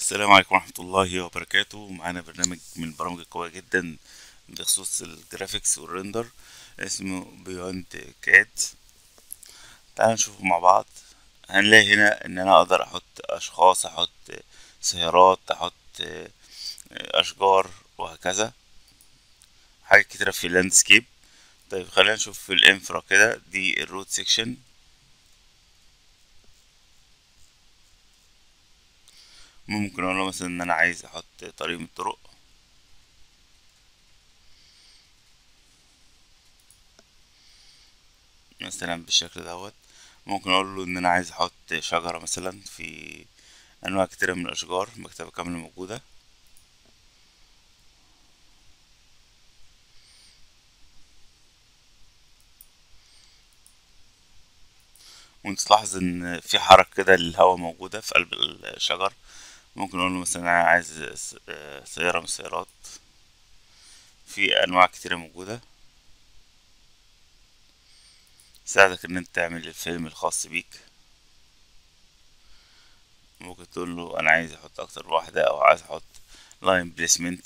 السلام عليكم ورحمة الله وبركاته معانا برنامج من البرامج القوية جدا بخصوص الجرافيكس والريندر اسمه بيوند كاد تعالوا نشوفه مع بعض هنلاقي هنا ان انا اقدر احط اشخاص احط سيارات احط اشجار وهكذا حاجات كتيرة في اللاندسكيب طيب خلينا نشوف في الانفرا كده دي الروت سيكشن ممكن اقول له مثلا ان انا عايز احط طريق من الطرق مثلا بالشكل دوت ممكن اقول له ان انا عايز احط شجرة مثلا في انواع كتيرة من الاشجار مكتبة كاملة موجودة وانت تلاحظ ان في حركة كده للهواء موجودة في قلب الشجر ممكن اقول له مثلا انا عايز سيارة من السيارات في انواع كتيرة موجودة تساعدك ان انت تعمل الفيلم الخاص بيك ممكن تقول له انا عايز احط اكتر واحدة او عايز احط لاين بليسمنت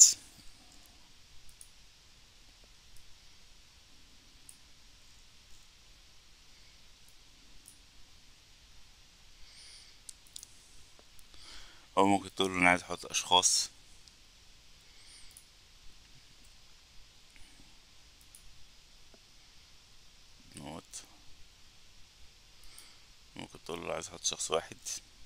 او ممكن تقول له انا عايز احط اشخاص نوت ممكن تقول له عايز احط شخص واحد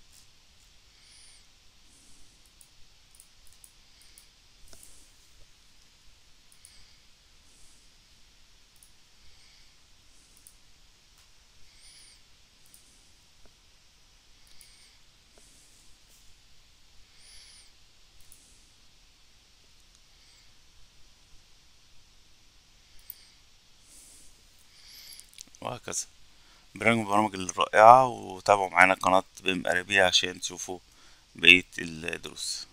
وهكذا برنامج من البرامج الرائعة وتابعوا معانا قناة بيم أرابية عشان تشوفوا بقية الدروس